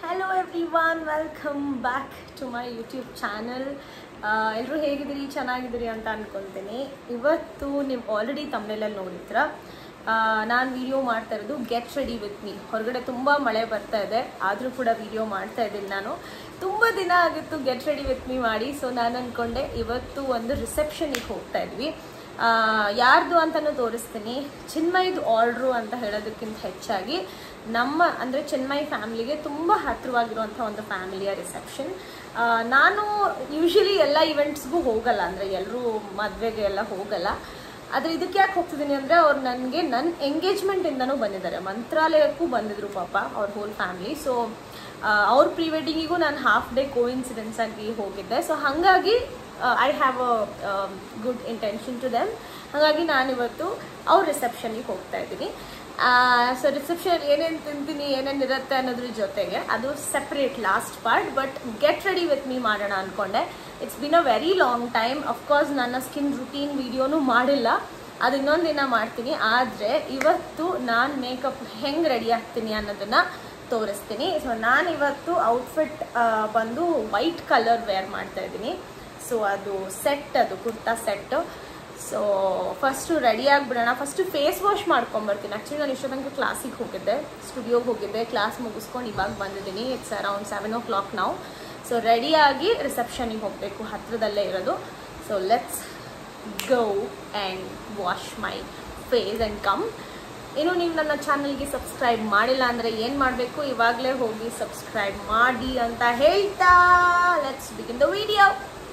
Hello everyone welcome back to my YouTube channel ಎಲ್ಲರೂ ಹೇಗಿದ್ದೀರಿ ಚೆನ್ನಾಗಿದ್ದೀರಿ ಅಂತ ಅನ್ಕೊತೀನಿ ಇವತ್ತು ನೀವು ಆಲ್ರೆಡಿ ತಮ್ಮನೆಲ್ಲಲ್ಲಿ ನೋಡಿದ್ರ ನಾನು ವಿಡಿಯೋ ಮಾಡ್ತಾ ಇರೋದು ಗೆಟ್ ರೆಡಿ ವಿತ್ ಮೀ ಹೊರಗಡೆ ತುಂಬ ಮಳೆ ಬರ್ತಾ ಇದೆ ಆದರೂ ಕೂಡ ವಿಡಿಯೋ ಮಾಡ್ತಾ ಇದ್ದೀನಿ ನಾನು ತುಂಬ ದಿನ ಆಗಿತ್ತು ಗೆಟ್ ರೆಡಿ ವಿತ್ ಮೀ ಮಾಡಿ ಸೊ ನಾನು ಅಂದ್ಕೊಂಡೆ ಇವತ್ತು ಒಂದು ರಿಸೆಪ್ಷನಿಗೆ ಹೋಗ್ತಾ ಇದ್ವಿ ಆ, ಯಾರ್ದು ಅಂತಲೂ ತೋರಿಸ್ತೀನಿ ಚಿನ್ಮಯ್ದು ಆರ್ಡ್ರು ಅಂತ ಹೇಳೋದಕ್ಕಿಂತ ಹೆಚ್ಚಾಗಿ ನಮ್ಮ ಅಂದರೆ ಚಿನ್ಮಯ್ ಫ್ಯಾಮಿಲಿಗೆ ತುಂಬ ಹತ್ತಿರವಾಗಿರುವಂಥ ಒಂದು ಫ್ಯಾಮಿಲಿಯ ರಿಸೆಪ್ಷನ್ ನಾನು ಯೂಶಲಿ ಎಲ್ಲ ಇವೆಂಟ್ಸ್ಗೂ ಹೋಗಲ್ಲ ಅಂದರೆ ಎಲ್ಲರೂ ಮದುವೆಗೆ ಎಲ್ಲ ಹೋಗಲ್ಲ ಆದರೆ ಇದಕ್ಕೆ ಯಾಕೆ ಹೋಗ್ತಿದ್ದೀನಿ ಅಂದರೆ ಅವ್ರು ನನಗೆ ನನ್ನ ಎಂಗೇಜ್ಮೆಂಟಿಂದನೂ ಬಂದಿದ್ದಾರೆ ಮಂತ್ರಾಲಯಕ್ಕೂ ಬಂದಿದ್ರು ಪಾಪ ಅವ್ರ ಹೋಲ್ ಫ್ಯಾಮಿಲಿ ಸೊ ಅವ್ರ ಪ್ರೀ ವೆಡ್ಡಿಂಗಿಗೂ ನಾನು ಹಾಫ್ ಡೇ ಕೋ ಇನ್ಸಿಡೆನ್ಸ್ ಆಗಿ ಹೋಗಿದ್ದೆ ಸೊ ಹಾಗಾಗಿ I have a good intention to them ಹಾಗಾಗಿ ನಾನಿವತ್ತು ಅವ್ರ ರಿಸೆಪ್ಷನ್ಗೆ ಹೋಗ್ತಾ ಇದ್ದೀನಿ ಸೊ ರಿಸೆಪ್ಷನ್ ಏನೇನು ತಿಂತೀನಿ ಏನೇನು ಇರುತ್ತೆ ಅನ್ನೋದ್ರ ಜೊತೆಗೆ ಅದು separate last part but get ready with me ಮಾಡೋಣ ಅಂದ್ಕೊಂಡೆ it's been a very long time of course ನನ್ನ ಸ್ಕಿನ್ ರುಟೀನ್ ವಿಡಿಯೋನೂ ಮಾಡಿಲ್ಲ ಅದು ಇನ್ನೊಂದು ದಿನ ಮಾಡ್ತೀನಿ ಆದರೆ ಇವತ್ತು ನಾನು ಮೇಕಪ್ ಹೆಂಗೆ ರೆಡಿ ಆಗ್ತೀನಿ ಅನ್ನೋದನ್ನು ತೋರಿಸ್ತೀನಿ ಸೊ ನಾನು ಇವತ್ತು ಔಟ್ಫಿಟ್ ಬಂದು ವೈಟ್ ಕಲರ್ ವೇರ್ ಮಾಡ್ತಾ ಇದ್ದೀನಿ ಸೊ ಅದು ಸೆಟ್ ಅದು kurta set so first ready ಆಗಿಬಿಡೋಣ ಫಸ್ಟು ಫೇಸ್ ವಾಶ್ ಮಾಡ್ಕೊಂಬರ್ತೀನಿ ಆ್ಯಕ್ಚುಲಿ ನಾನು ಇಷ್ಟೋ ತನಕ ಕ್ಲಾಸಿಗೆ ಹೋಗಿದ್ದೆ ಸ್ಟುಡಿಯೋಗೆ ಹೋಗಿದ್ದೆ ಕ್ಲಾಸ್ ಮುಗಿಸ್ಕೊಂಡು ಇವಾಗ ಬಂದಿದ್ದೀನಿ it's around seven o'clock ನಾವು ಸೊ ರೆಡಿಯಾಗಿ ರಿಸೆಪ್ಷನಿಗೆ ಹೋಗಬೇಕು ಹತ್ತಿರದಲ್ಲೇ ಇರೋದು so let's go and wash my face and come ಇನ್ನು ನೀವು ನನ್ನ ಚಾನಲ್ಗೆ ಸಬ್ಸ್ಕ್ರೈಬ್ ಮಾಡಿಲ್ಲ ಅಂದರೆ ಏನು ಮಾಡಬೇಕು ಇವಾಗಲೇ ಹೋಗಿ ಸಬ್ಸ್ಕ್ರೈಬ್ ಮಾಡಿ ಅಂತ ಹೇಳ್ತಾ let's begin the video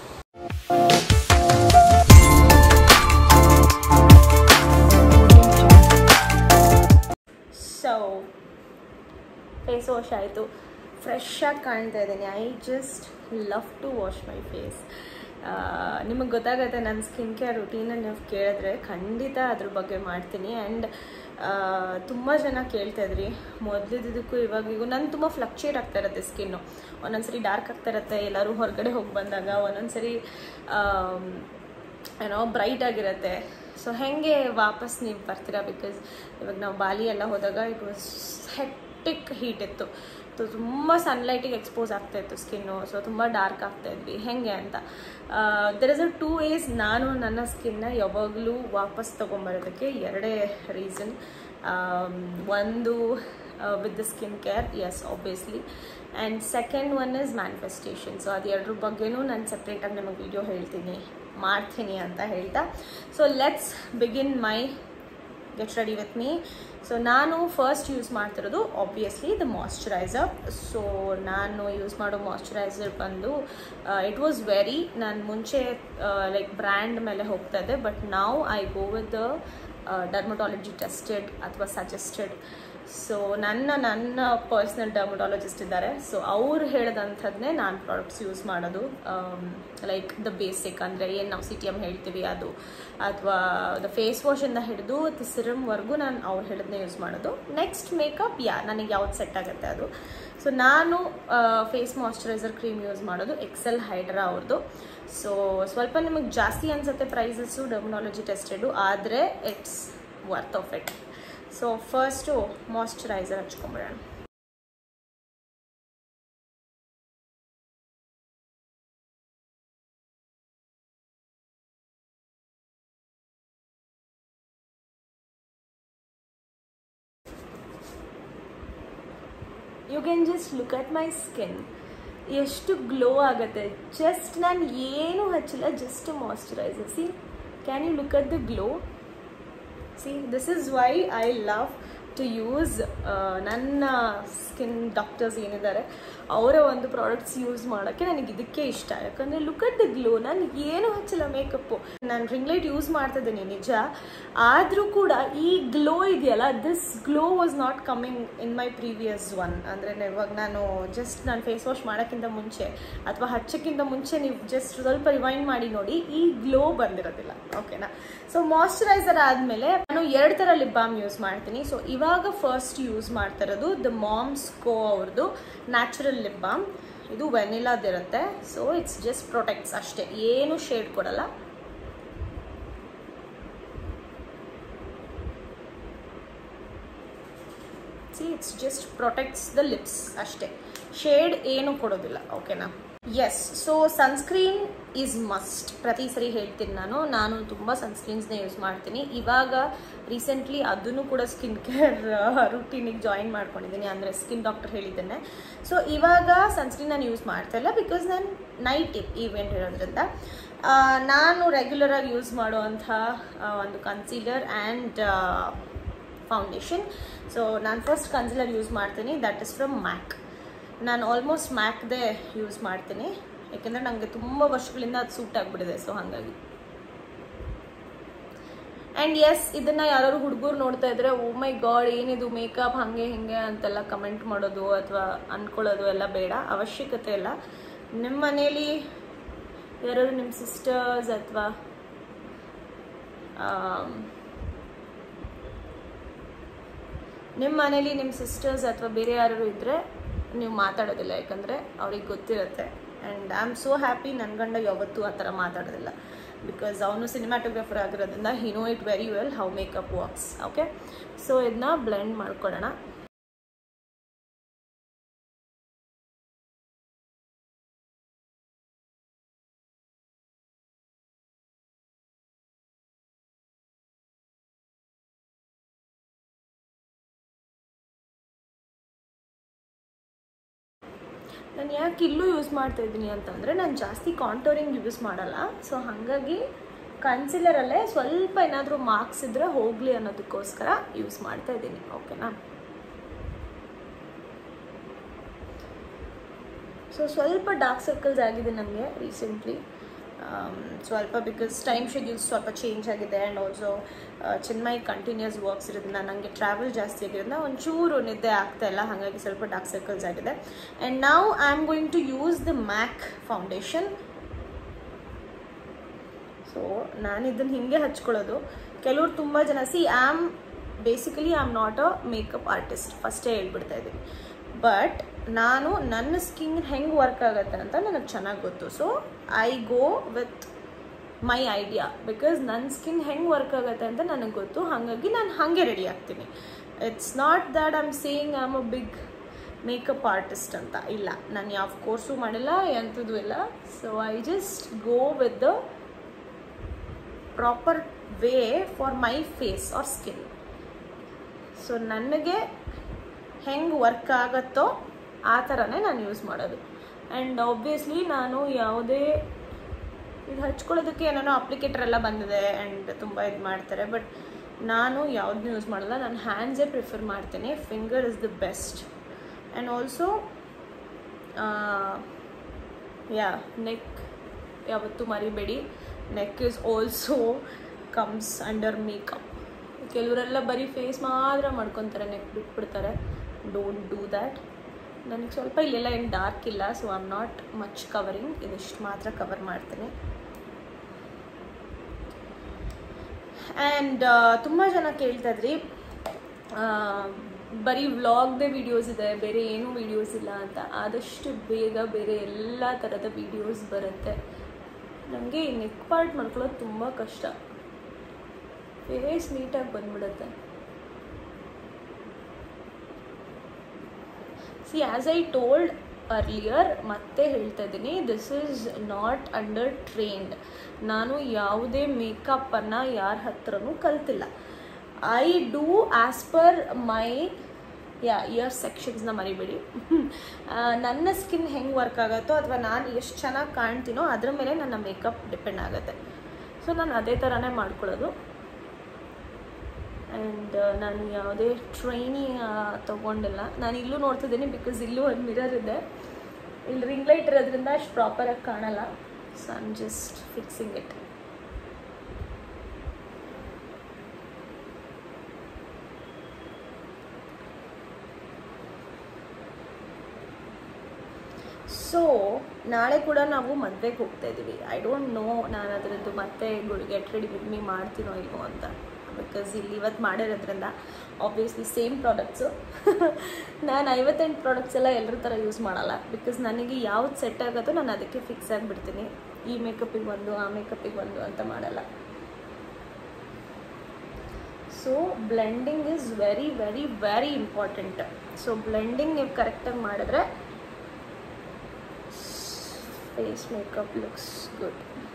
so face wash ಆಯಿತು ಫ್ರೆಶ್ ಆಗಿ ಕಾಣ್ತಾ ಇದ್ದೀನಿ I just love to wash my face ನಿಮಗೆ ಗೊತ್ತಾಗುತ್ತೆ ನನ್ನ ಸ್ಕಿನ್ ಕೇರ್ ರುಟೀನ ನೀವು ಕೇಳಿದ್ರೆ ಖಂಡಿತ ಅದ್ರ ಬಗ್ಗೆ ಮಾಡ್ತೀನಿ ಆ್ಯಂಡ್ ತುಂಬ ಜನ ಕೇಳ್ತಾ ಇದ್ರಿ ಮೊದಲಿದ್ದಕ್ಕೂ ಇವಾಗಿಗೂ ನಾನು ತುಂಬ ಫ್ಲಕ್ಚುಯೇಟ್ ಆಗ್ತಾ ಇರುತ್ತೆ ಸ್ಕಿನ್ನು ಒಂದೊಂದ್ಸರಿ ಡಾರ್ಕ್ ಆಗ್ತಾ ಇರುತ್ತೆ ಎಲ್ಲರೂ ಹೊರಗಡೆ ಹೋಗಿ ಬಂದಾಗ ಒಂದೊಂದ್ಸರಿ ಏನೋ ಬ್ರೈಟ್ ಆಗಿರುತ್ತೆ ಸೊ ಹೇಗೆ ವಾಪಸ್ ನೀವು ಬರ್ತೀರಾ ಬಿಕಾಸ್ ಇವಾಗ ನಾವು ಬಾಲಿ ಎಲ್ಲ ಹೋದಾಗ ಇಟ್ ವಾಸ್ ಹೆಕ್ಟಿಕ್ ಹೀಟ್ ಇತ್ತು ಸೊ ತುಂಬ ಸನ್ಲೈಟಿಗೆ ಎಕ್ಸ್ಪೋಸ್ ಆಗ್ತಾ ಇತ್ತು ಸ್ಕಿನ್ನು ಸೊ ತುಂಬ ಡಾರ್ಕ್ ಆಗ್ತಾ ಇದ್ವಿ ಹೆಂಗೆ ಅಂತ there is a two ace ನಾನು ನನ್ನ ಸ್ಕಿನ್ನ ಯಾವಾಗಲೂ ವಾಪಸ್ ತೊಗೊಂಬರೋದಕ್ಕೆ ಎರಡೇ ರೀಸನ್ ಒಂದು with the skin care yes obviously and second one is manifestation so ಅದು ಎರಡರ ಬಗ್ಗೆನೂ ನಾನು ಸಪ್ರೇಟಾಗಿ ನಿಮಗೆ ವಿಡಿಯೋ ಹೇಳ್ತೀನಿ ಮಾಡ್ತೀನಿ ಅಂತ ಹೇಳ್ತಾ so let's begin my get ready with me so ನಾನು ಫಸ್ಟ್ ಯೂಸ್ ಮಾಡ್ತಿರೋದು ಆಬ್ವಿಯಸ್ಲಿ ದ ಮಾಯ್ಶ್ಚರೈಸರ್ ಸೊ ನಾನು ಯೂಸ್ ಮಾಡೋ ಮಾಯ್ಶ್ಚರೈಸರ್ ಬಂದು ಇಟ್ ವಾಸ್ ವೆರಿ ನಾನು ಮುಂಚೆ ಲೈಕ್ ಬ್ರ್ಯಾಂಡ್ ಮೇಲೆ ಹೋಗ್ತಾ ಇದ್ದೆ ಬಟ್ ನಾವು I go with the dermatology tested ಅಥವಾ ಸಜೆಸ್ಟೆಡ್ ಸೊ ನನ್ನ ನನ್ನ ಪರ್ಸ್ನಲ್ ಡರ್ಮಟಾಲಜಿಸ್ಟ್ ಇದ್ದಾರೆ ಸೊ ಅವ್ರು ಹೇಳಿದಂಥದ್ದೇ ನಾನು ಪ್ರಾಡಕ್ಟ್ಸ್ ಯೂಸ್ ಮಾಡೋದು ಲೈಕ್ ದ ಬೇಸಿಕ್ ಅಂದರೆ ಏನು ನಾವು ಸಿ ಟಿ ಎಮ್ ಹೇಳ್ತೀವಿ ಅದು ಅಥವಾ ದ ಫೇಸ್ ವಾಶಿಂದ ಹಿಡಿದು ಅಥವಾ ಸಿರಮ್ವರೆಗೂ ನಾನು ಅವ್ರು ಹೇಳಿದ್ನೇ ಯೂಸ್ ಮಾಡೋದು ನೆಕ್ಸ್ಟ್ ಮೇಕಪ್ ಯಾ ನನಗೆ ಯಾವ್ದು ಸೆಟ್ ಆಗುತ್ತೆ ಅದು ಸೊ ನಾನು ಫೇಸ್ ಮಾಯ್ಶ್ಚರೈಸರ್ ಕ್ರೀಮ್ ಯೂಸ್ ಮಾಡೋದು ಎಕ್ಸೆಲ್ ಹೈಡ್ರಾ ಅವ್ರದ್ದು ಸೊ ಸ್ವಲ್ಪ ನಿಮಗೆ ಜಾಸ್ತಿ ಅನಿಸುತ್ತೆ ಪ್ರೈಸಸ್ಸು ಡರ್ಮನಾಲಜಿ ಟೆಸ್ಟೆಡು ಆದರೆ it's worth of it so first moisturiser ಹಚ್ಕೊಂಬಿಡೋಣ you can just look at my skin ಎಷ್ಟು ಗ್ಲೋ ಆಗುತ್ತೆ ಜಸ್ಟ್ ನಾನು ಏನೂ ಹಚ್ಚಿಲ್ಲ just moisturiser see can you look at the glow see this is why I love to use ನನ್ನ skin doctors ಏನಿದ್ದಾರೆ ಅವರ ಒಂದು ಪ್ರಾಡಕ್ಟ್ಸ್ ಯೂಸ್ ಮಾಡೋಕ್ಕೆ ನನಗೆ ಇದಕ್ಕೆ ಇಷ್ಟ ಯಾಕಂದರೆ ಲುಕ್ ಅಟ್ ದ ಗ್ಲೋ ನಾನು ಏನು ಹಚ್ಚಿಲ್ಲ ಮೇಕಪ್ಪು ನಾನು ರಿಂಗ್ ಲೈಟ್ ಯೂಸ್ ಮಾಡ್ತಿದ್ದೀನಿ ನಿಜ ಆದರೂ ಕೂಡ ಈ ಗ್ಲೋ ಇದೆಯಲ್ಲ this glow was not coming in my previous one ಅಂದರೆ ಇವಾಗ ನಾನು ಜಸ್ಟ್ ನಾನು ಫೇಸ್ ವಾಶ್ ಮಾಡೋಕ್ಕಿಂತ ಮುಂಚೆ ಅಥವಾ ಹಚ್ಚೋಕ್ಕಿಂತ ಮುಂಚೆ ನೀವು ಜಸ್ಟ್ ಸ್ವಲ್ಪ ರಿವೈಂಡ್ ಮಾಡಿ ನೋಡಿ ಈ ಗ್ಲೋ ಬಂದಿರೋದಿಲ್ಲ ಓಕೆನಾ ಸೊ ಮಾಯ್ಶ್ಚರೈಸರ್ ಆದಮೇಲೆ ನಾನು ಎರಡು ಥರ ಲಿಪ್ ಬಾಮ್ ಯೂಸ್ ಮಾಡ್ತೀನಿ ಸೊ ಇವಾಗ ಫಸ್ಟ್ ಯೂಸ್ ಮಾಡ್ತಾ ಇರೋದು ದ ಮಾಮ್ಸ್ ಕೋ ಅವ್ರದ್ದು ನ್ಯಾಚುರಲ್ ಲಿಪ್ ಬಾಮ್ ಇದು ವೆನಿಲಾದಿರುತ್ತೆ ಸೊ ಇಟ್ಸ್ ಜಸ್ಟ್ ಪ್ರೊಟೆಕ್ಟ್ಸ್ ಅಷ್ಟೇ ಏನು ಶೇಡ್ ಕೊಡಲ್ಲ see it's just protects the lips ಅಷ್ಟೇ ಶೇಡ್ ಏನು ಕೊಡೋದಿಲ್ಲ ಓಕೆನಾ yes so sunscreen is must ಪ್ರತಿ ಸರಿ ಹೇಳ್ತೀನಿ ನಾನು ನಾನು ತುಂಬ ಸನ್ಸ್ಕ್ರೀನ್ಸ್ನ ಯೂಸ್ ಮಾಡ್ತೀನಿ ಇವಾಗ ರೀಸೆಂಟ್ಲಿ ಅದನ್ನು ಕೂಡ ಸ್ಕಿನ್ ಕೇರ್ ರುಟೀನಿಗೆ ಜಾಯಿನ್ ಮಾಡ್ಕೊಂಡಿದ್ದೀನಿ ಅಂದರೆ ಸ್ಕಿನ್ ಡಾಕ್ಟರ್ ಹೇಳಿದ್ದೇನೆ ಸೊ ಇವಾಗ ಸನ್ಸ್ಕ್ರೀನ್ ನಾನು ಯೂಸ್ ಮಾಡ್ತಾ ಇಲ್ಲ ಬಿಕಾಸ್ ನಾನು ನೈಟ್ ಈವೆಂಟ್ ಇರೋದ್ರಿಂದ ಆ, ನಾನು ರೆಗ್ಯುಲರಾಗಿ ಯೂಸ್ ಮಾಡುವಂಥ ಆ, ಒಂದು ಕನ್ಸೀಲರ್ ಆ್ಯಂಡ್ ಫೌಂಡೇಶನ್ ಸೊ ನಾನು ಫಸ್ಟ್ ಕನ್ಸಿಲರ್ ಯೂಸ್ ಮಾಡ್ತೀನಿ ದಟ್ ಇಸ್ ಫ್ರಮ್ ಮ್ಯಾಕ್ ನಾನು ಆಲ್ಮೋಸ್ಟ್ ಮ್ಯಾಕ್ದೇ ಯೂಸ್ ಮಾಡ್ತೀನಿ ಯಾಕೆಂದರೆ ನನಗೆ ತುಂಬ ವರ್ಷಗಳಿಂದ ಅದು ಸೂಟ್ ಆಗಿಬಿಟ್ಟಿದೆ ಸೊ ಹಾಗಾಗಿ ಆ್ಯಂಡ್ ಎಸ್ ಇದನ್ನು ಯಾರು ಹುಡುಗರು ನೋಡ್ತಾ ಇದ್ರೆ ಓ ಮೈ ಗಾಡ್ ಏನಿದು ಮೇಕಪ್ ಹಾಗೆ ಹಿಂಗೆ ಅಂತೆಲ್ಲ ಕಮೆಂಟ್ ಮಾಡೋದು ಅಥವಾ ಅಂದ್ಕೊಳ್ಳೋದು ಎಲ್ಲ ಬೇಡ ಅವಶ್ಯಕತೆ ಇಲ್ಲ ನಿಮ್ಮ ಮನೇಲಿ ಯಾರು ನಿಮ್ಮ ಸಿಸ್ಟರ್ಸ್ ಅಥವಾ ನಿಮ್ಮ ಮನೇಲಿ ನಿಮ್ಮ ಸಿಸ್ಟರ್ಸ್ ಅಥವಾ ಬೇರೆ ಯಾರು ಇದ್ದರೆ ನೀವು ಮಾತಾಡೋದಿಲ್ಲ ಯಾಕಂದರೆ ಅವ್ರಿಗೆ ಗೊತ್ತಿರುತ್ತೆ and I am so happy ನನ್ನ ಗಂಡ ಯಾವತ್ತೂ ಆ ಥರ ಮಾತಾಡೋದಿಲ್ಲ ಬಿಕಾಸ್ ಅವನು ಸಿನಿಮಾಟೋಗ್ರಫರ್ ಆಗಿರೋದ್ರಿಂದ he know it very well how makeup works okay so ಇದನ್ನ ಬ್ಲೆಂಡ್ ಮಾಡ್ಕೊಳ್ಳೋಣ ನಾನು ಯಾಕೆ ಇಲ್ಲೂ ಯೂಸ್ ಮಾಡ್ತಾ ಇದ್ದೀನಿ ಅಂತಂದರೆ ನಾನು ಜಾಸ್ತಿ ಕಾಂಟೋರಿಂಗ್ ಯೂಸ್ ಮಾಡಲ್ಲ ಸೊ ಹಾಗಾಗಿ ಕನ್ಸಿಲರಲ್ಲೇ ಸ್ವಲ್ಪ ಏನಾದರೂ ಮಾರ್ಕ್ಸ್ ಇದ್ದರೆ ಹೋಗಲಿ ಅನ್ನೋದಕ್ಕೋಸ್ಕರ ಯೂಸ್ ಮಾಡ್ತಾ ಇದ್ದೀನಿ ಓಕೆನಾ ಸೊ ಸ್ವಲ್ಪ ಡಾರ್ಕ್ ಸರ್ಕಲ್ಸ್ ಆಗಿದೆ ನನಗೆ ರೀಸೆಂಟ್ಲಿ ಸ್ವಲ್ಪ ಬಿಕಾಸ್ ಟೈಮ್ ಶೆಡ್ಯೂಲ್ ಸ್ವಲ್ಪ ಚೇಂಜ್ ಆಗಿದೆ and also Chennai continues works ಇರೋದ್ರಿಂದ ನನಗೆ ಟ್ರಾವೆಲ್ ಜಾಸ್ತಿ ಆಗಿರೋದ್ರಿಂದ ಒಂಚೂರು ನಿದ್ದೆ ಆಗ್ತಾ ಇಲ್ಲ ಹಾಗಾಗಿ ಸ್ವಲ್ಪ ಡಾರ್ಕ್ ಸರ್ಕಲ್ಸ್ ಆಗಿದೆ ಆ್ಯಂಡ್ ನಾವು I am going to use the MAC foundation so ನಾನು ಇದನ್ನು ಹಿಂಗೆ ಹಚ್ಕೊಳ್ಳೋದು ಕೆಲವ್ರು ತುಂಬ ಜನ see I am basically I am not a makeup artist ಫಸ್ಟೇ ಹೇಳ್ಬಿಡ್ತಾ ಇದ್ದೀನಿ ಬಟ್ ನಾನು ನನ್ನ ಸ್ಕಿನ್ ಹೆಂಗೆ ವರ್ಕ್ ಆಗುತ್ತೆ ಅಂತ ನನಗೆ ಚೆನ್ನಾಗಿ ಗೊತ್ತು so I go with my idea because ನನ್ನ ಸ್ಕಿನ್ ಹೆಂಗೆ ವರ್ಕ್ ಆಗುತ್ತೆ ಅಂತ ನನಗೆ ಗೊತ್ತು ಹಾಗಾಗಿ ನಾನು ಹಾಗೆ ರೆಡಿ ಆಗ್ತೀನಿ it's not that I am saying I am a big makeup artist ಅಂತ ಇಲ್ಲ ನಾನು ಯಾವ ಕೋರ್ಸು ಮಾಡಿಲ್ಲ ಎಂಥದ್ದು ಇಲ್ಲ so I just go with the proper way for my face or skin so ನನಗೆ ಹೆಂಗೆ ವರ್ಕ್ ಆಗುತ್ತೋ ಆ ಥರನೇ ನಾನು ಯೂಸ್ ಮಾಡೋದು ಆ್ಯಂಡ್ ಆಬ್ವಿಯಸ್ಲಿ ನಾನು ಯಾವುದೇ ಇದು ಹಚ್ಕೊಳ್ಳೋದಕ್ಕೆ ಏನೇನೋ ಅಪ್ಲಿಕೇಟರ್ ಎಲ್ಲ ಬಂದಿದೆ ಆ್ಯಂಡ್ ತುಂಬ ಇದು ಮಾಡ್ತಾರೆ ಬಟ್ ನಾನು ಯಾವುದನ್ನೂ ಯೂಸ್ ಮಾಡಲ್ಲ ನಾನು ಹ್ಯಾಂಡ್ಸೇ ಪ್ರಿಫರ್ ಮಾಡ್ತೀನಿ finger is the best and also yeah neck ಯಾವತ್ತೂ ಮರಿಬೇಡಿ neck is also comes under makeup ಕೆಲವರೆಲ್ಲ ಬರೀ ಫೇಸ್ ಮಾತ್ರ ಮಾಡ್ಕೊತಾರೆ ನೆಕ್ ಬಿಟ್ಬಿಡ್ತಾರೆ ಡೋಂಟ್ ಡೂ ದ್ಯಾಟ್ ನನಗೆ ಸ್ವಲ್ಪ ಇಲ್ಲೆಲ್ಲ ಏನು ಡಾರ್ಕ್ ಇಲ್ಲ so I am not much covering ಇದಿಷ್ಟು ಮಾತ್ರ ಕವರ್ ಮಾಡ್ತೀನಿ ಆ್ಯಂಡ್ ತುಂಬ ಜನ ಕೇಳ್ತಾ ಇದ್ರಿ ಆ, ಬರೀ ವ್ಲಾಗ್ದೇ ವಿಡಿಯೋಸ್ ಇದೆ ಬೇರೆ ಏನೂ ವಿಡಿಯೋಸ್ ಇಲ್ಲ ಅಂತ ಆದಷ್ಟು ಬೇಗ ಬೇರೆ ಎಲ್ಲ ಥರದ ವಿಡಿಯೋಸ್ ಬರುತ್ತೆ ನನಗೆ ಈ ನೆಕ್ ಪಾರ್ಟ್ ಮಾಡ್ಕೊಳ್ಳೋದು ತುಂಬ ಕಷ್ಟ ಫೇಸ್ ನೀಟಾಗಿ ಬಂದ್ಬಿಡುತ್ತೆ see as I told earlier ಮತ್ತೆ ಹೇಳ್ತಾ ಇದ್ದೀನಿ this is not under trained ನಾನು ಯಾವುದೇ ಮೇಕಪ್ಪನ್ನು ಯಾರ ಹತ್ರನೂ ಕಲ್ತಿಲ್ಲ I do as per my yeah ear ಸೆಕ್ಷನ್ಸ್ನ ಮರಿಬೇಡಿ ಆ, ನನ್ನ ಸ್ಕಿನ್ ಹೆಂಗೆ ವರ್ಕ್ ಆಗುತ್ತೋ ಅಥವಾ ನಾನು ಎಷ್ಟು ಚೆನ್ನಾಗಿ ಕಾಣ್ತೀನೋ ಅದ್ರ ಮೇಲೆ ನನ್ನ ಮೇಕಪ್ ಡಿಪೆಂಡ್ ಆಗುತ್ತೆ ಸೊ ನಾನು ಅದೇ ಥರನೇ ಮಾಡ್ಕೊಳ್ಳೋದು ಆ್ಯಂಡ್ ನಾನು ಯಾವುದೇ ಟ್ರೈನಿಂಗ್ ತೊಗೊಂಡಿಲ್ಲ ನಾನು ಇಲ್ಲೂ ನೋಡ್ತಿದ್ದೀನಿ ಬಿಕಾಸ್ ಇಲ್ಲೂ ಒಂದು ಮಿರರ್ ಇದೆ ಇಲ್ಲಿ ರಿಂಗ್ ಲೈಟ್ ಇರೋದ್ರಿಂದ ಅಷ್ಟು ಪ್ರಾಪರಾಗಿ ಕಾಣಲ್ಲ so I'm just fixing it so ನಾಳೆ ಕೂಡ ನಾವು ಮದುವೆಗೆ ಹೋಗ್ತಾ ಇದ್ದೀವಿ ಐ ಡೋಂಟ್ ನೋ ನಾನು ಅದರದ್ದು ಮತ್ತೆ ಗೆಟ್ ರೆಡಿ ವಿತ್ ಮೀ ಮಾಡ್ತೀನೋ ಇಲ್ವೋ ಅಂತ ಬಿಕಾಸ್ ಇಲ್ಲಿ ಇವತ್ತು ಮಾಡಿರೋದ್ರಿಂದ ಆಬ್ವಿಯಸ್ಲಿ ಸೇಮ್ ಪ್ರಾಡಕ್ಟ್ಸು ನಾನು ಐವತ್ತೆಂಟು ಪ್ರಾಡಕ್ಟ್ಸ್ ಎಲ್ಲ ಎಲ್ಲರ ಥರ ಯೂಸ್ ಮಾಡಲ್ಲ ಬಿಕಾಸ್ ನನಗೆ ಯಾವ್ದು ಸೆಟ್ ಆಗುತ್ತೋ ನಾನು ಅದಕ್ಕೆ ಫಿಕ್ಸ್ ಆಗಿಬಿಡ್ತೀನಿ ಈ ಮೇಕಪ್ಪಿಗೆ ಒಂದು ಆ ಮೇಕಪ್ಪಿಗೆ ಒಂದು ಅಂತ ಮಾಡಲ್ಲ so blending is very very very important so blending ನೀವು ಕರೆಕ್ಟಾಗಿ ಮಾಡಿದ್ರೆ ಫೇಸ್ ಮೇಕಪ್ ಲುಕ್ಸ್ ಗುಡ್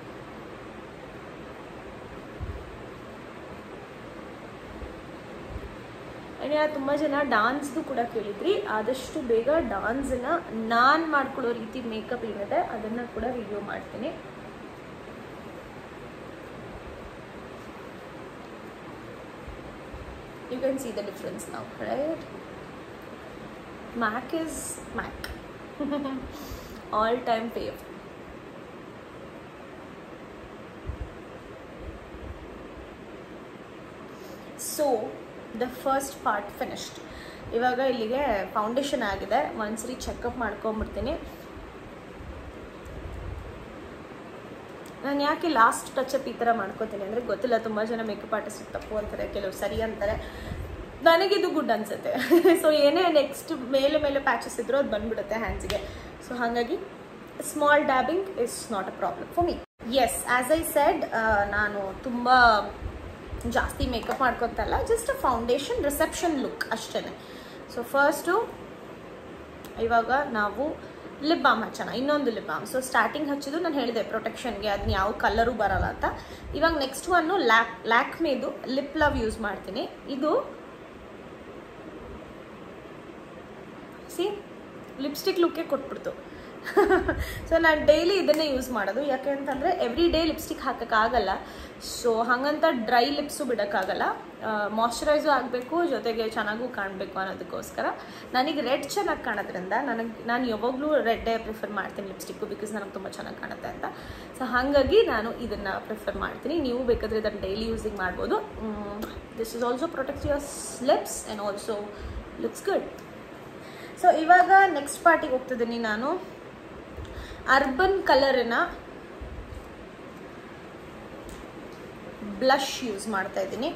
ಇನ್ನು ತುಂಬ ಜನ ಡಾನ್ಸ್ದು ಕೂಡ ಕೇಳಿದ್ರಿ ಆದಷ್ಟು ಬೇಗ ಡಾನ್ಸನ್ನ ನಾನು ಮಾಡ್ಕೊಳ್ಳೋ ರೀತಿ ಮೇಕಪ್ ಏನಿದೆ ಅದನ್ನು ಕೂಡ ವಿಡಿಯೋ ಮಾಡ್ತೀನಿ you can see the difference now right mac is mac all time fave so the first part finished ಇವಾಗ ಇಲ್ಲಿಗೆ ಫೌಂಡೇಶನ್ ಆಗಿದೆ ಒಂದ್ಸರಿ ಚೆಕಪ್ ಮಾಡ್ಕೊಂಬಿಡ್ತೀನಿ ನಾನು ಯಾಕೆ ಲಾಸ್ಟ್ ಟಚಪ್ ಈ ಥರ ಮಾಡ್ಕೋತೀನಿ ಅಂದರೆ ಗೊತ್ತಿಲ್ಲ ತುಂಬ ಜನ ಮೇಕಪ್ ಆರ್ಟಿಸ್ಟ್ ತಪ್ಪು ಅಂತಾರೆ ಕೆಲವು ಸರಿ ಅಂತಾರೆ ನನಗಿದು ಗುಡ್ ಅನ್ಸುತ್ತೆ ಸೊ ಏನೇ ನೆಕ್ಸ್ಟ್ ಮೇಲೆ ಮೇಲೆ ಪ್ಯಾಚಸ್ ಇದ್ರೂ ಅದು ಬಂದ್ಬಿಡುತ್ತೆ ಹ್ಯಾಂಡ್ಸ್ಗೆ ಸೊ ಹಾಗಾಗಿ small dabbing is not a problem for me yes as I said ನಾನು ತುಂಬ ಜಾಸ್ತಿ ಮೇಕಪ್ ಮಾಡ್ಕೊತಲ್ಲ just a foundation reception look ಅಷ್ಟೇ ಸೊ ಫಸ್ಟು ಇವಾಗ ನಾವು ಲಿಪ್ ಬಾಮ್ ಹಚ್ಚೋಣ ಇನ್ನೊಂದು ಲಿಪ್ ಬಾಮ್ ಸೊ ಸ್ಟಾರ್ಟಿಂಗ್ ಹಚ್ಚಿದ್ದು ನಾನು ಹೇಳಿದೆ ಪ್ರೊಟೆಕ್ಷನ್ಗೆ ಅದನ್ನ ಯಾವ ಕಲರು ಬರಲ್ಲ ಅಂತ ಇವಾಗ ನೆಕ್ಸ್ಟ್ ಒನ್ನು ಲ್ಯಾಕ್ ಲ್ಯಾಕ್ಮೇದು ಲಿಪ್ ಲವ್ ಯೂಸ್ ಮಾಡ್ತೀನಿ ಇದು ಸಿ ಲಿಪ್ಸ್ಟಿಕ್ ಲುಕ್ಕೇ ಕೊಟ್ಬಿಡ್ತು ಸೊ ನಾನು ಡೈಲಿ ಇದನ್ನೇ ಯೂಸ್ ಮಾಡೋದು ಯಾಕೆ ಅಂತಂದರೆ ಎವ್ರಿ ಡೇ ಲಿಪ್ಸ್ಟಿಕ್ ಹಾಕೋಕ್ಕಾಗಲ್ಲ ಸೊ ಹಾಗಂತ ಡ್ರೈ ಲಿಪ್ಸು ಬಿಡೋಕ್ಕಾಗಲ್ಲ ಮಾಯ್ಶ್ಚರೈಸು ಆಗಬೇಕು ಜೊತೆಗೆ ಚೆನ್ನಾಗೂ ಕಾಣಬೇಕು ಅನ್ನೋದಕ್ಕೋಸ್ಕರ ನನಗೆ ರೆಡ್ ಚೆನ್ನಾಗಿ ಕಾಣೋದ್ರಿಂದ ನನಗೆ ನಾನು ಯಾವಾಗಲೂ ರೆಡ್ಡೇ ಪ್ರಿಫರ್ ಮಾಡ್ತೀನಿ ಲಿಪ್ಸ್ಟಿಕ್ಕು ಬಿಕಾಸ್ ನನಗೆ ತುಂಬ ಚೆನ್ನಾಗಿ ಕಾಣುತ್ತೆ ಅಂತ ಸೊ ಹಾಗಾಗಿ ನಾನು ಇದನ್ನು ಪ್ರಿಫರ್ ಮಾಡ್ತೀನಿ ನೀವು ಬೇಕಾದರೆ ಇದನ್ನು ಡೈಲಿ ಯೂಸಿಂಗ್ ಮಾಡ್ಬೋದು this is also protect your lips and also looks good so ಇವಾಗ ನೆಕ್ಸ್ಟ್ ಪಾರ್ಟಿಗೆ ಹೋಗ್ತಿದ್ದೀನಿ ನಾನು ಅರ್ಬನ್ ಕಲರಿನ ಬ್ಲಷ್ ಯೂಸ್ ಮಾಡ್ತಾ ಇದ್ದೀನಿ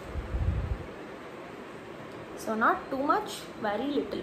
so not too much very little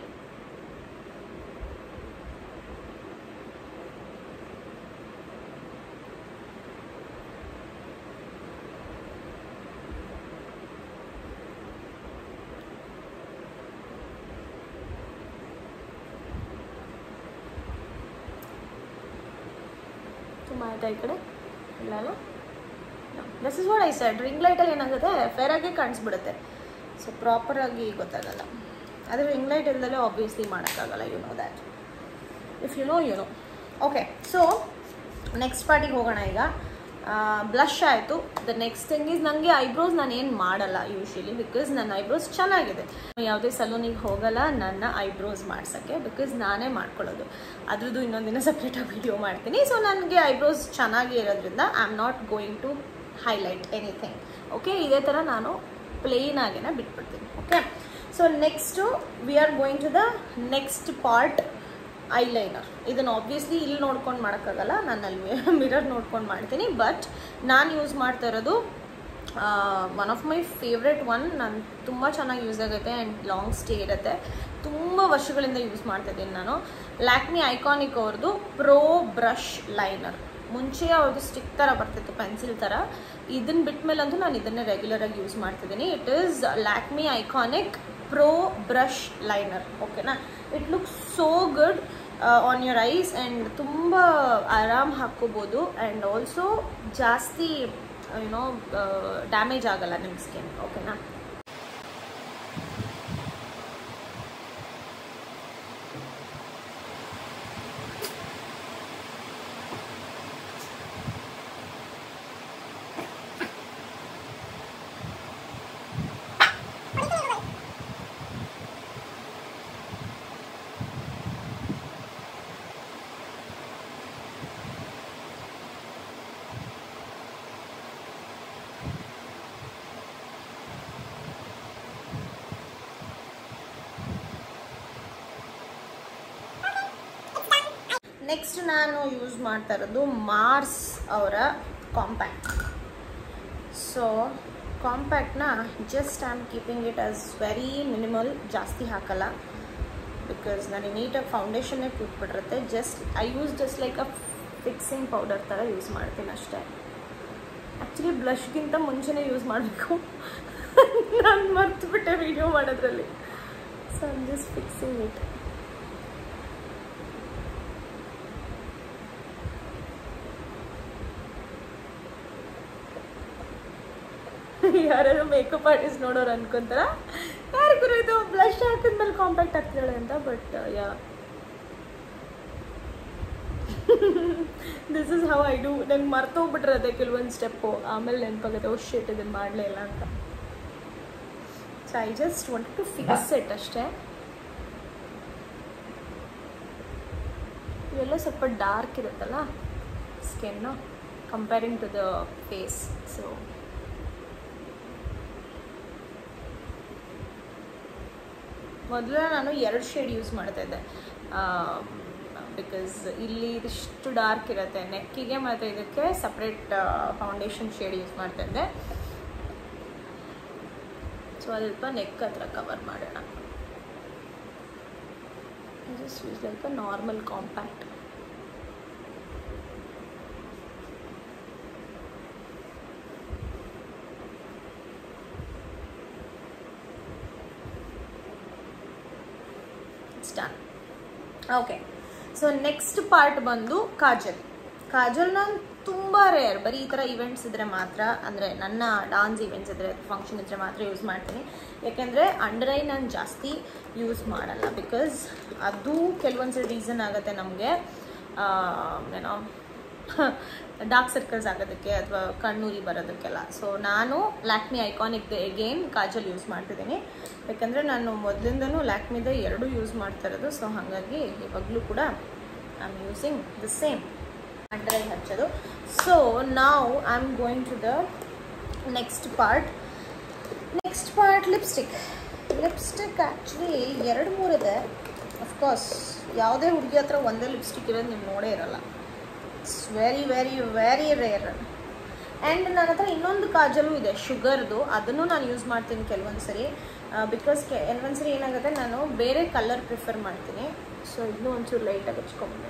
ತುಂಬ ಆಯ್ತಾ ಈ ಕಡೆ ಇಲ್ಲ ಅಲ್ಲ this is what I side ring ಲೈಟಲ್ಲಿ ಏನಾಗುತ್ತೆ ಫೇರಾಗಿ ಕಾಣಿಸ್ಬಿಡುತ್ತೆ ಸೊ ಪ್ರಾಪರಾಗಿ ಗೊತ್ತಾಗಲ್ಲ ಆದರೆ ರಿಂಗ್ ಲೈಟ್ ಇಲ್ದಲೇ ಆಬ್ವಿಯಸ್ಲಿ ಮಾಡೋಕ್ಕಾಗಲ್ಲ you know that if you know you know okay so next ಪಾರ್ಟಿಗೆ ಹೋಗೋಣ ಈಗ ಬ್ಲಷ್ ಆಯಿತು ದ ನೆಕ್ಸ್ಟ್ ಥಿಂಗ್ ಈಸ್ ನನಗೆ ಐಬ್ರೋಸ್ ನಾನು ಏನು ಮಾಡಲ್ಲ ಯೂಶ್ವಲಿ ಬಿಕಾಸ್ ನನ್ನ ಐಬ್ರೋಸ್ ಚೆನ್ನಾಗಿದೆ ಯಾವುದೇ ಸಲೂನಿಗೆ ಹೋಗಲ್ಲ ನನ್ನ ಐಬ್ರೋಸ್ ಮಾಡ್ಸೋಕ್ಕೆ ಬಿಕಾಸ್ ನಾನೇ ಮಾಡ್ಕೊಳ್ಳೋದು ಅದ್ರದ್ದು ಇನ್ನೊಂದಿನ ಸಪ್ರೇಟಾಗಿ ವಿಡಿಯೋ ಮಾಡ್ತೀನಿ ಸೊ ನನಗೆ ಐಬ್ರೋಸ್ ಚೆನ್ನಾಗಿ ಇರೋದ್ರಿಂದ I am not going to highlight anything okay ಇದೇ ಥರ ನಾನು ಪ್ಲೇನ್ ಆಗೇನೆ ಬಿಟ್ಬಿಡ್ತೀನಿ okay so next we are going to the next part eyeliner ಇದನ್ನು ಆಬ್ವಿಯಸ್ಲಿ ಇಲ್ಲಿ ನೋಡ್ಕೊಂಡು ಮಾಡೋಕ್ಕಾಗಲ್ಲ ನಾನು ಅಲ್ಲಿ ಮಿರರ್ ನೋಡ್ಕೊಂಡು ಮಾಡ್ತೀನಿ ಬಟ್ ನಾನು ಯೂಸ್ ಮಾಡ್ತಾ ಇರೋದು one of my favourite one ನಾನು ತುಂಬ ಚೆನ್ನಾಗಿ ಯೂಸ್ ಆಗುತ್ತೆ ಆ್ಯಂಡ್ ಲಾಂಗ್ ಸ್ಟೇ ಇರುತ್ತೆ ತುಂಬ ವರ್ಷಗಳಿಂದ ಯೂಸ್ ಮಾಡ್ತಿದ್ದೀನಿ ನಾನು ಲ್ಯಾಕ್ಮಿ ಐಕಾನಿಕ್ ಅವ್ರದ್ದು ಪ್ರೋ ಬ್ರಷ್ ಲೈನರ್ ಮುಂಚೆ ಅವ್ರದ್ದು ಸ್ಟಿಕ್ ಥರ ಬರ್ತಿತ್ತು ಪೆನ್ಸಿಲ್ ಥರ ಇದನ್ನು ಬಿಟ್ಟ ಮೇಲಂತೂ ನಾನು ಇದನ್ನೇ ರೆಗ್ಯುಲರಾಗಿ ಯೂಸ್ ಮಾಡ್ತಿದ್ದೀನಿ it is Lakme iconic pro brush liner ಓಕೆನಾ it looks so good on your eyes and ತುಂಬ ಆರಾಮ್ ಹಾಕ್ಕೋಬೋದು ಆ್ಯಂಡ್ ಆಲ್ಸೋ ಜಾಸ್ತಿ ಯುನೋ ಡ್ಯಾಮೇಜ್ ಆಗಲ್ಲ ನಿಮ್ಮ ಸ್ಕಿನ್ ಓಕೆನಾ ನೆಕ್ಸ್ಟ್ ನಾನು ಯೂಸ್ ಮಾಡ್ತಾ ಇರೋದು ಮಾರ್ಸ್ ಅವರ ಕಾಂಪ್ಯಾಕ್ಟ್ ಸೊ ಕಾಂಪ್ಯಾಕ್ಟ್ನ just I am keeping it as very minimal ಜಾಸ್ತಿ ಹಾಕಲ್ಲ ಬಿಕಾಸ್ ನನಗೆ ನೀಟಾಗಿ ಫೌಂಡೇಶನ್ನೇ ಕೂತ್ಬಿಟ್ಟಿರುತ್ತೆ just I use just like a fixing powder ಥರ ಯೂಸ್ ಮಾಡ್ತೀನಿ ಅಷ್ಟೇ ಆ್ಯಕ್ಚುಲಿ ಬ್ಲಷ್ಗಿಂತ ಮುಂಚೆನೇ ಯೂಸ್ ಮಾಡಬೇಕು ನಾನು ಮರ್ತುಬಿಟ್ಟೆ ವೀಡಿಯೋ ಮಾಡೋದ್ರಲ್ಲಿ so I'm just fixing it ಯಾರು ಮೇಕಪ್ ಆರ್ಟಿಸ್ಟ್ ನೋಡೋರು ಅನ್ಕೊಂತಾರ ಯಾರಿಗೂ ಇದು ಬ್ಲಶ್ ಹಾಕಿದ್ಮೇಲೆ ಕಾಂಪ್ಯಾಕ್ಟ್ ಆಗ್ತಿದ್ದಾಳೆ ಅಂತ but yeah this is how I do ನಂಗೆ ಮರ್ತೋಗ್ಬಿಟ್ಟಿರತ್ತೆ ಕೆಲವೊಂದು ಸ್ಟೆಪ್ಪು ಆಮೇಲೆ ನೆನಪಾಗುತ್ತೆ ಓ ಶೇಟ್ ಇದನ್ನು ಮಾಡಲೇ ಇಲ್ಲ ಅಂತ so I just want to fix it ಅಷ್ಟೇ ಇವೆಲ್ಲ ಸ್ವಲ್ಪ ಡಾರ್ಕ್ ಇರುತ್ತಲ್ಲ skin comparing to the face so ಮೊದಲು ನಾನು ಎರಡು ಶೇಡ್ ಯೂಸ್ ಮಾಡ್ತಾ ಇದ್ದೆ ಬಿಕಾಸ್ ಇಲ್ಲಿ ಇದಿಷ್ಟು ಡಾರ್ಕ್ ಇರುತ್ತೆ ನೆಕ್ಕಿಗೆ ಮತ್ತು ಇದಕ್ಕೆ ಸಪ್ರೇಟ್ ಫೌಂಡೇಶನ್ ಶೇಡ್ ಯೂಸ್ ಮಾಡ್ತಾ ಇದ್ದೆ ಸ್ವಲ್ಪ ನೆಕ್ ಹತ್ರ ಕವರ್ ಮಾಡೋಣ just use like a normal compact it's done okay so next part ಬಂದು ಕಾಜಲ್ ಕಾಜಲ್ ನಾನು ತುಂಬ ರೇರ್ ಬರೀ ಈ ಥರ ಇವೆಂಟ್ಸ್ ಇದ್ದರೆ ಮಾತ್ರ ಅಂದರೆ ನನ್ನ ಡಾನ್ಸ್ ಇವೆಂಟ್ಸ್ ಇದ್ದರೆ ಫಂಕ್ಷನ್ ಇದ್ದರೆ ಮಾತ್ರ ಯೂಸ್ ಮಾಡ್ತೀನಿ ಯಾಕೆಂದರೆ ಅಂಡರ್ ಐ ನಾನು ಜಾಸ್ತಿ ಯೂಸ್ ಮಾಡಲ್ಲ ಬಿಕಾಸ್ ಅದು ಕೆಲವೊಂದು ರೀಸನ್ ಆಗುತ್ತೆ ನಮಗೆ ಏನೋ ಡಾರ್ಕ್ ಸರ್ಕಲ್ಸ್ ಆಗೋದಕ್ಕೆ ಅಥವಾ ಕಣ್ಣೂರಿ ಬರೋದಕ್ಕೆಲ್ಲ ಸೊ ನಾನು Lakme iconic again kajal use ಮಾಡ್ತಿದ್ದೀನಿ ಯಾಕಂದರೆ ನಾನು ಮೊದಲಿಂದನೂ ಲ್ಯಾಕ್ಮಿದ ಎರಡೂ ಯೂಸ್ ಮಾಡ್ತಾ ಇರೋದು ಸೊ ಹಾಗಾಗಿ ಇವಾಗಲೂ ಕೂಡ I am using the same under eye ಹಚ್ಚೋದು ಸೊ ನಾವು I am going to the next part next part lipstick lipstick actually ಎರಡು ಮೂರಿದೆ ಅಫ್ಕೋರ್ಸ್ ಯಾವುದೇ ಹುಡುಗಿ ಹತ್ರ ಒಂದೇ ಲಿಪ್ಸ್ಟಿಕ್ ಇರೋದು ನೀವು ನೋಡೇ ಇರಲ್ಲ it's very very very rare and ನನ್ನ ಹತ್ರ ಇನ್ನೊಂದು ಕಾಜಲು ಇದೆ ಶುಗರ್ದು ಅದನ್ನು ನಾನು ಯೂಸ್ ಮಾಡ್ತೀನಿ ಕೆಲವೊಂದು ಸರಿ ಬಿಕಾಸ್ ಕೆಲವೊಂದು ಸರಿ ಏನಾಗುತ್ತೆ ನಾನು ಬೇರೆ ಕಲರ್ ಪ್ರಿಫರ್ ಮಾಡ್ತೀನಿ ಸೊ ಇದನ್ನು ಒಂಚೂರು ಲೈಟಾಗಿ ಹಚ್ಕೊಂಬಿಡೋಣ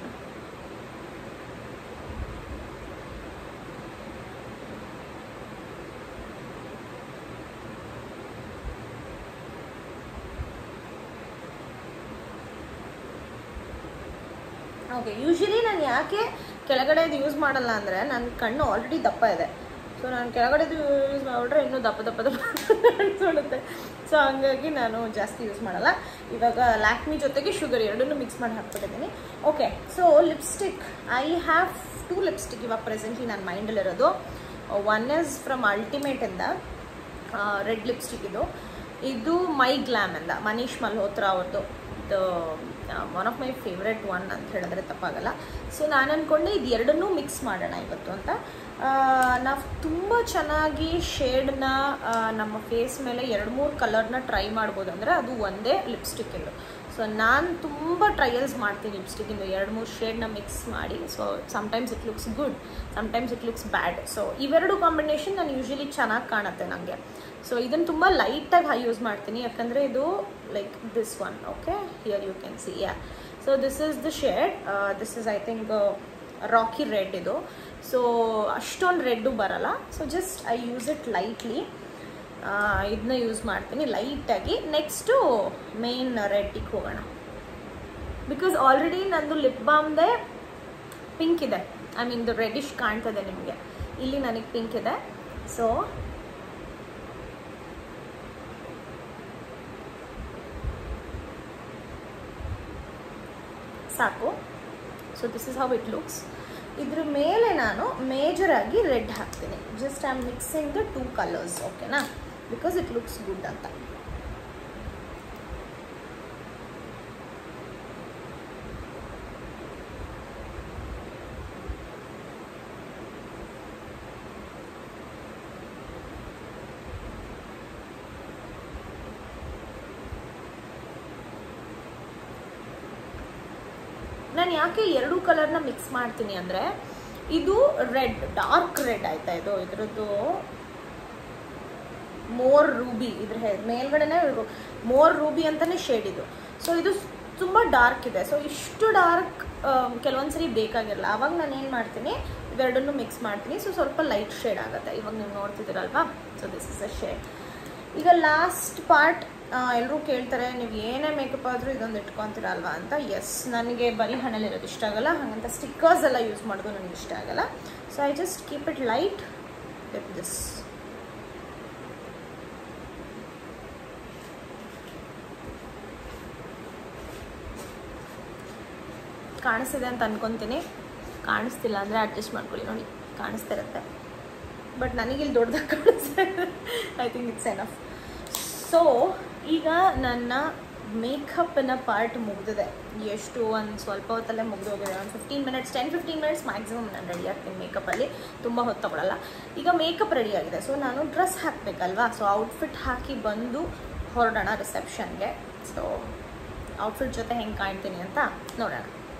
ಓಕೆ ಯೂಶ್ವಲಿ ನಾನು ಯಾಕೆ ಕೆಳಗಡೆದು ಯೂಸ್ ಮಾಡಲ್ಲ ಅಂದರೆ ನನ್ನ ಕಣ್ಣು ಆಲ್ರೆಡಿ ದಪ್ಪ ಇದೆ ಸೊ ನಾನು ಕೆಳಗಡೆದು ಯೂಸ್ ಮಾಡಿಬಿಟ್ರೆ ಇನ್ನೂ ದಪ್ಪ ದಪ್ಪ ದಪ್ಪ ಅನ್ಸ್ಕೊಳ್ಳುತ್ತೆ ಸೊ ಹಂಗಾಗಿ ನಾನು ಜಾಸ್ತಿ ಯೂಸ್ ಮಾಡಲ್ಲ ಇವಾಗ ಲ್ಯಾಕ್ಮಿ ಜೊತೆಗೆ ಶುಗರ್ ಎರಡನ್ನೂ ಮಿಕ್ಸ್ ಮಾಡಿ ಹಾಕ್ಬಿಟ್ಟಿದ್ದೀನಿ okay so lipstick I have two lipstick ಇವಾಗ ಪ್ರೆಸೆಂಟ್ಲಿ ನನ್ನ ಮೈಂಡಲ್ಲಿರೋದು ಒನ್ ಇಸ್ ಫ್ರಮ್ ಅಲ್ಟಿಮೇಟಿಂದ ರೆಡ್ ಲಿಪ್ಸ್ಟಿಕ್ ಇದು ಇದು ಮೈ ಗ್ಲಾಮ್ ಇಂದ ಮನೀಶ್ ಮಲ್ಹೋತ್ರಾ ಅವ್ರದ್ದು the one of my favourite one ಅಂತ ಹೇಳಿದ್ರೆ ತಪ್ಪಾಗಲ್ಲ ಸೊ ನಾನು ಅಂದ್ಕೊಂಡೆ ಇದು ಎರಡನ್ನೂ ಮಿಕ್ಸ್ ಮಾಡೋಣ ಇವತ್ತು ಅಂತ ನಾವು ತುಂಬ ಚೆನ್ನಾಗಿ ಶೇಡ್ನ ನಮ್ಮ ಫೇಸ್ ಮೇಲೆ ಎರಡು ಮೂರು ಕಲರ್ನ ಟ್ರೈ ಮಾಡ್ಬೋದು ಅಂದರೆ ಅದು ಒಂದೇ ಲಿಪ್ಸ್ಟಿಕ್ಕಿಂದು ಸೊ ನಾನು ತುಂಬ ಟ್ರಯಲ್ಸ್ ಮಾಡ್ತೀನಿ ಲಿಪ್ಸ್ಟಿಕ್ಕಿಂದು ಎರಡು ಮೂರು ಶೇಡ್ನ ಮಿಕ್ಸ್ ಮಾಡಿ so sometimes it looks good sometimes it looks bad so ಇವೆರಡು ಕಾಂಬಿನೇಷನ್ ನಾನು ಯೂಶ್ವಲಿ ಚೆನ್ನಾಗಿ ಕಾಣುತ್ತೆ ನನಗೆ ಸೊ ಇದನ್ನು ತುಂಬ ಲೈಟಾಗಿ ಹೈ ಯೂಸ್ ಮಾಡ್ತೀನಿ ಯಾಕಂದರೆ ಇದು like this one okay here you can see yeah so this is the shade this is I think rocky red ಇದು ಸೊ ಅಷ್ಟೊಂದು ರೆಡ್ಡು ಬರಲ್ಲ so just I use it lightly ಇದನ್ನ ಯೂಸ್ ಮಾಡ್ತೀನಿ ಲೈಟಾಗಿ next main ರೆಡ್ಡಿಗೆ ಹೋಗೋಣ because already ನಂದು lip ಬಾಮ್ದೇ ಪಿಂಕ್ ಇದೆ ಐ ಮೀನ್ ದ ರೆಡಿಶ್ ಕಾಣ್ತದೆ ನಿಮಗೆ ಇಲ್ಲಿ ನನಗೆ ಪಿಂಕ್ ಇದೆ ಸೊ ಸಾಕು so this is how it looks ಇದ್ರ ಮೇಲೆ ನಾನು ಮೇಜರಾಗಿ ರೆಡ್ ಹಾಕ್ತೀನಿ just I am mixing the two colours ಓಕೆನಾ ಬಿಕಾಸ್ ಇಟ್ ಲುಕ್ಸ್ ಗುಡ್ ಅಂತ ನಾನು ಯಾಕೆ ಎರಡೂ ಕಲರ್ನ ಮಿಕ್ಸ್ ಮಾಡ್ತೀನಿ ಅಂದರೆ ಇದು ರೆಡ್ ಡಾರ್ಕ್ ರೆಡ್ ಆಯ್ತಾ ಇದು ಇದ್ರದ್ದು ಮೋರ್ ರೂಬಿ ಇದ್ರ ಮೇಲ್ಗಡೆನೆ ಮೋರ್ ರೂಬಿ ಅಂತಲೇ ಶೇಡ್ ಇದು ಸೊ ಇದು ತುಂಬ ಡಾರ್ಕ್ ಇದೆ ಸೊ ಇಷ್ಟು ಡಾರ್ಕ್ ಕೆಲವೊಂದ್ಸರಿ ಬೇಕಾಗಿರಲ್ಲ ಆವಾಗ ನಾನು ಏನು ಮಾಡ್ತೀನಿ ಇವೆರಡನ್ನು ಮಿಕ್ಸ್ ಮಾಡ್ತೀನಿ ಸೊ ಸ್ವಲ್ಪ ಲೈಟ್ ಶೇಡ್ ಆಗುತ್ತೆ ಇವಾಗ ನೀವು ನೋಡ್ತಿದ್ದೀರಲ್ವಾ so this is a shade ಈಗ ಲಾಸ್ಟ್ ಪಾರ್ಟ್ ಎಲ್ಲರೂ ಕೇಳ್ತಾರೆ ನೀವು ಏನೇ ಮೇಕಪ್ ಆದರೂ ಇದೊಂದು ಇಟ್ಕೊತೀರ ಅಲ್ವಾ ಅಂತ ಎಸ್ ನನಗೆ ಬರೀ ಹಣ್ಣಲ್ಲಿರೋದು ಇಷ್ಟ ಆಗಲ್ಲ ಹಾಗಂತ ಸ್ಟಿಕ್ಕರ್ಸ್ ಎಲ್ಲ ಯೂಸ್ ಮಾಡೋದು ನನಗೆ ಇಷ್ಟ ಆಗಲ್ಲ so I just keep it light with this ಕಾಣಿಸ್ತಿದೆ ಅಂತ ಅನ್ಕೊತೀನಿ ಕಾಣಿಸ್ತಿಲ್ಲ ಅಂದರೆ ಅಡ್ಜಸ್ಟ್ ಮಾಡ್ಕೊಳ್ಳಿ ನೋಡಿ ಕಾಣಿಸ್ತಿರುತ್ತೆ ಬಟ್ ನನಗಿಲ್ಲಿ ದೊಡ್ಡದಾಗಿ ಕಾಣಿಸ್ತಾ I think it's enough so ಈಗ ನನ್ನ ಮೇಕಪ್ಪಿನ ಪಾರ್ಟ್ ಮುಗಿದಿದೆ ಎಷ್ಟು ಒಂದು ಸ್ವಲ್ಪ ಹೊತ್ತಲ್ಲೇ ಮುಗಿದು ಹೋಗಿದೆ ಒಂದು fifteen minutes ten fifteen minutes maximum ನಾನು ರೆಡಿ ಆಗ್ತೀನಿ ಮೇಕಪ್ಪಲ್ಲಿ ತುಂಬ ಹೊತ್ತು ತಗೊಳ್ಳಲ್ಲ ಈಗ ಮೇಕಪ್ ರೆಡಿ ಆಗಿದೆ ಸೊ ನಾನು ಡ್ರೆಸ್ ಹಾಕಬೇಕಲ್ವಾ ಸೊ ಔಟ್ಫಿಟ್ ಹಾಕಿ ಬಂದು ಹೊರಡೋಣ ರಿಸೆಪ್ಷನ್ಗೆ ಸೊ ಔಟ್ಫಿಟ್ ಜೊತೆ ಹೆಂಗೆ ಕಾಣ್ತೀನಿ ಅಂತ ನೋಡೋಣ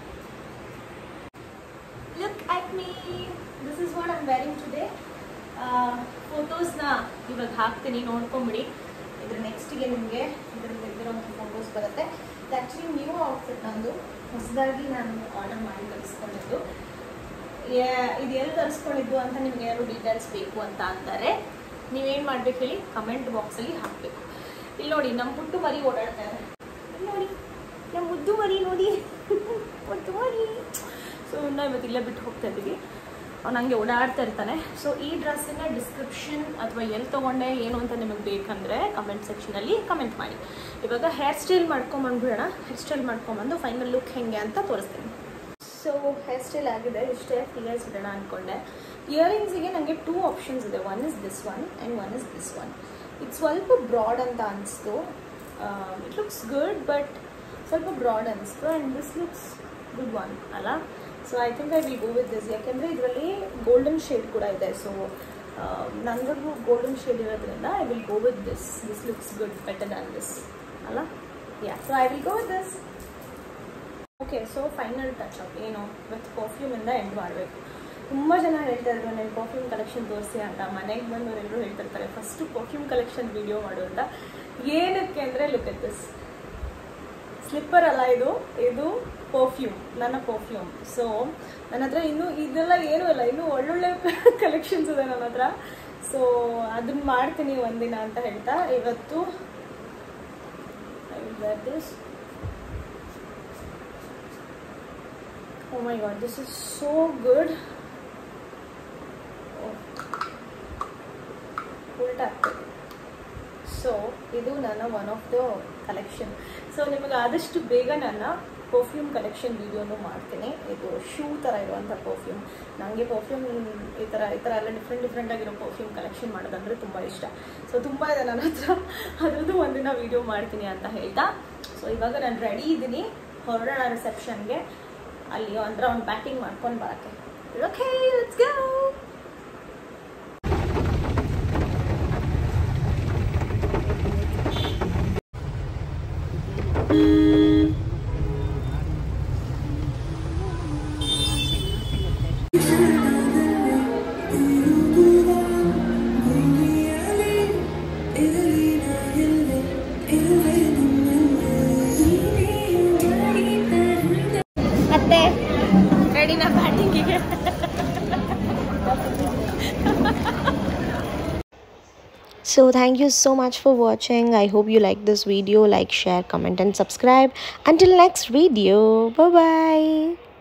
look at me this is what I'm wearing today ಫೋಟೋಸ್ನ ಇವಾಗ ಹಾಕ್ತೀನಿ ನೋಡ್ಕೊಂಬಿಡಿ ಇದ್ರ ನೆಕ್ಸ್ಟಿಗೆ ನಿಮಗೆ ಇದರಲ್ಲಿ ಇದ್ದಿರೋಂಥ ಫೋಟೋಸ್ ಬರುತ್ತೆ ಇದು ಆ್ಯಕ್ಚುಲಿ ನ್ಯೂ ಔಟ್ಫಿಟ್ ನಂದು ಹೊಸದಾಗಿ ನಾನು ಆರ್ಡರ್ ಮಾಡಿ ತರಿಸ್ಕೊಂಡಿದ್ದು ಇದು ಎಲ್ಲಿ ತರಿಸ್ಕೊಂಡಿದ್ದು ಅಂತ ನಿಮ್ಗೆ ಏನಾದ್ರು ಡೀಟೇಲ್ಸ್ ಬೇಕು ಅಂತ ಅಂತಾರೆ ನೀವೇನು ಮಾಡ್ಬೇಕು ಹೇಳಿ ಕಮೆಂಟ್ ಬಾಕ್ಸಲ್ಲಿ ಹಾಕಬೇಕು ಇಲ್ಲಿ ನೋಡಿ ನಮ್ಮ ಪುಟ್ಟು ಮರಿ ಓಡಾಡ್ತಾ ಇದೆ ಇಲ್ಲಿ ನೋಡಿ ನಮ್ಮ ಮುದ್ದು ಮರಿ ನೋಡಿ ಮುದ್ದು ಮರಿ ಸೊ ನಾವು ಇವತ್ತು ಇಲ್ಲೇ ಬಿಟ್ಟು ಹೋಗ್ತಾ ಇದ್ದೀವಿ ಅವ್ನು ಹಂಗೆ ಓಡಾಡ್ತಾ ಇರ್ತಾನೆ ಸೊ ಈ ಡ್ರೆಸ್ಸನ್ನ ಡಿಸ್ಕ್ರಿಪ್ಷನ್ ಅಥವಾ ಎಲ್ಲಿ ತೊಗೊಂಡೆ ಏನು ಅಂತ ನಿಮಗೆ ಬೇಕಂದರೆ ಕಮೆಂಟ್ ಸೆಕ್ಷನಲ್ಲಿ ಕಮೆಂಟ್ ಮಾಡಿ ಇವಾಗ ಹೇರ್ ಸ್ಟೈಲ್ ಮಾಡ್ಕೊಂಬಂದ್ಬಿಡೋಣ ಹೇರ್ ಸ್ಟೈಲ್ ಮಾಡ್ಕೊಂಬಂದು ಫೈನಲ್ ಲುಕ್ ಹೆಂಗೆ ಅಂತ ತೋರಿಸ್ತೀನಿ ಸೊ ಹೇರ್ ಸ್ಟೈಲ್ ಆಗಿದೆ ಇಷ್ಟೇ ಇಯರ್ಸ್ ಇಡೋಣ ಅಂದ್ಕೊಂಡೆ ಇಯರಿಂಗ್ಸಿಗೆ ನನಗೆ ಟೂ ಆಪ್ಷನ್ಸ್ ಇದೆ one is this one and one is this one ಇದು ಸ್ವಲ್ಪ ಬ್ರಾಡ್ ಅಂತ ಅನಿಸ್ತು ಇಟ್ ಲುಕ್ಸ್ ಗುಡ್ ಬಟ್ ಸ್ವಲ್ಪ ಬ್ರಾಡ್ ಅನಿಸ್ತು and this looks good one ಅಲ್ಲ so I think I will go with this ಯಾಕೆಂದರೆ ಇದರಲ್ಲಿ ಗೋಲ್ಡನ್ ಶೇಡ್ ಕೂಡ ಇದೆ ಸೊ ನನಗೂ ಗೋಲ್ಡನ್ ಶೇಡ್ ಇರೋದ್ರಿಂದ I will go with this this looks good better than this ಅಲ್ಲ yeah so I will go with this okay so final touch up ಏನು with ಪರ್ಫ್ಯೂಮಿಂದ end ಮಾಡಬೇಕು ತುಂಬ ಜನ ಹೇಳ್ತಾ ಇದ್ರು ನನ್ನ ಪರ್ಫ್ಯೂಮ್ ಕಲೆಕ್ಷನ್ ತೋರಿಸಿ ಅಂತ ಮನೆಗೆ ಬಂದವರೆಲ್ಲರೂ ಹೇಳ್ತಿರ್ತಾರೆ ಫಸ್ಟು ಪರ್ಫ್ಯೂಮ್ ಕಲೆಕ್ಷನ್ ವಿಡಿಯೋ ಮಾಡು ಅಂತ ಏನಕ್ಕೆ ಅಂದರೆ ಲುಕ್ ಎಟ್ ದಿಸ್ ಸ್ಲಿಪ್ಪರ್ ಅಲ್ಲ ಇದು ಇದು ಪರ್ಫ್ಯೂಮ್ ನನ್ನ ಪರ್ಫ್ಯೂಮ್ ಸೊ ನನ್ನ ಹತ್ರ ಇನ್ನೂ ಇದೆಲ್ಲ ಏನೂ ಇಲ್ಲ ಇನ್ನೂ ಒಳ್ಳೊಳ್ಳೆ ಕಲೆಕ್ಷನ್ಸ್ ಇದೆ ನನ್ನ ಹತ್ರ ಸೊ ಅದನ್ನ ಮಾಡ್ತೀನಿ ಒಂದಿನ ಅಂತ ಹೇಳ್ತಾ ಇವತ್ತು this Oh my god, this is so good. ಉಲ್ಟಾ ಆಗ್ತದೆ ಸೊ ಇದು ನನ್ನ one of the collection so ನಿಮಗೆ ಆದಷ್ಟು ಬೇಗ ನನ್ನ ಪರ್ಫ್ಯೂಮ್ ಕಲೆಕ್ಷನ್ ವಿಡಿಯೋನು ಮಾಡ್ತೀನಿ ಇದು ಶೂ ಥರ ಇರುವಂಥ ಪರ್ಫ್ಯೂಮ್ ನನಗೆ ಪರ್ಫ್ಯೂಮ್ ಈ ಥರ ಈ ಥರ ಎಲ್ಲ ಡಿಫ್ರೆಂಟ್ ಡಿಫ್ರೆಂಟ್ ಆಗಿರೋ ಪರ್ಫ್ಯೂಮ್ ಕಲೆಕ್ಷನ್ ಮಾಡೋದಂದ್ರೆ ತುಂಬ ಇಷ್ಟ ಸೊ ತುಂಬ ಇದೆ ನನ್ನ ಹತ್ರ ಅದ್ರದ್ದು ಒಂದಿನ ವಿಡಿಯೋ ಮಾಡ್ತೀನಿ ಅಂತ ಹೇಳ್ತಾ ಸೊ ಇವಾಗ ನಾನು ರೆಡಿ ಇದ್ದೀನಿ ಹೊರಡೋಣ ರಿಸೆಪ್ಷನ್ಗೆ ಅಲ್ಲಿ ಅಂದ್ರೆ ಅವ್ನು ಬ್ಯಾಟಿಂಗ್ ಮಾಡ್ಕೊಂಡು ಬರಕ್ಕೆ ಓಕೆ ಲೆಟ್ಸ್ ಗೋ ಮತ್ತೆ ರೆಡಿನ ಬ್ಯಾಟಿಂಗಿಗೆ So thank you so much for watching. I hope you like this video. Like, share, comment and subscribe. Until next video. Bye bye.